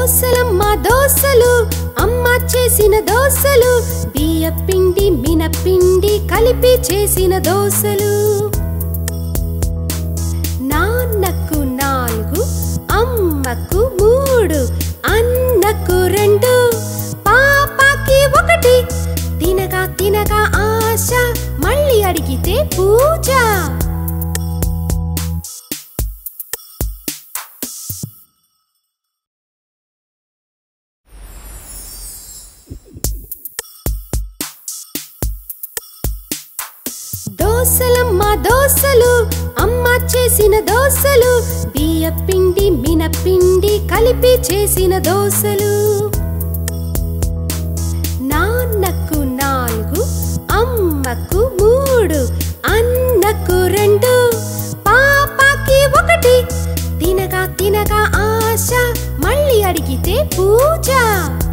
దోసలమ్మ దోసలు అమ్మ చేసిన దోసలు బియ్య పిండి మినపిండి కలిపి చేసిన దోసలు నాన్నకు నాలుగు అమ్మకు మూడు అన్నకు రెండు పాపకి ఒకటి తినగా తినగా ఆశ మళ్ళీ అడిగితే పూజ దోసలమ్మ దోసలు అమ్మ చేసిన దోసలు బియ్య పిండి మినపిండి కలిపి చేసిన దోసలు నాన్నకు నాలుగు అమ్మకు మూడు అన్నకు రెండు పాపకి ఒకటి తినగా తినగా ఆశ మళ్ళీ అడిగితే పూజ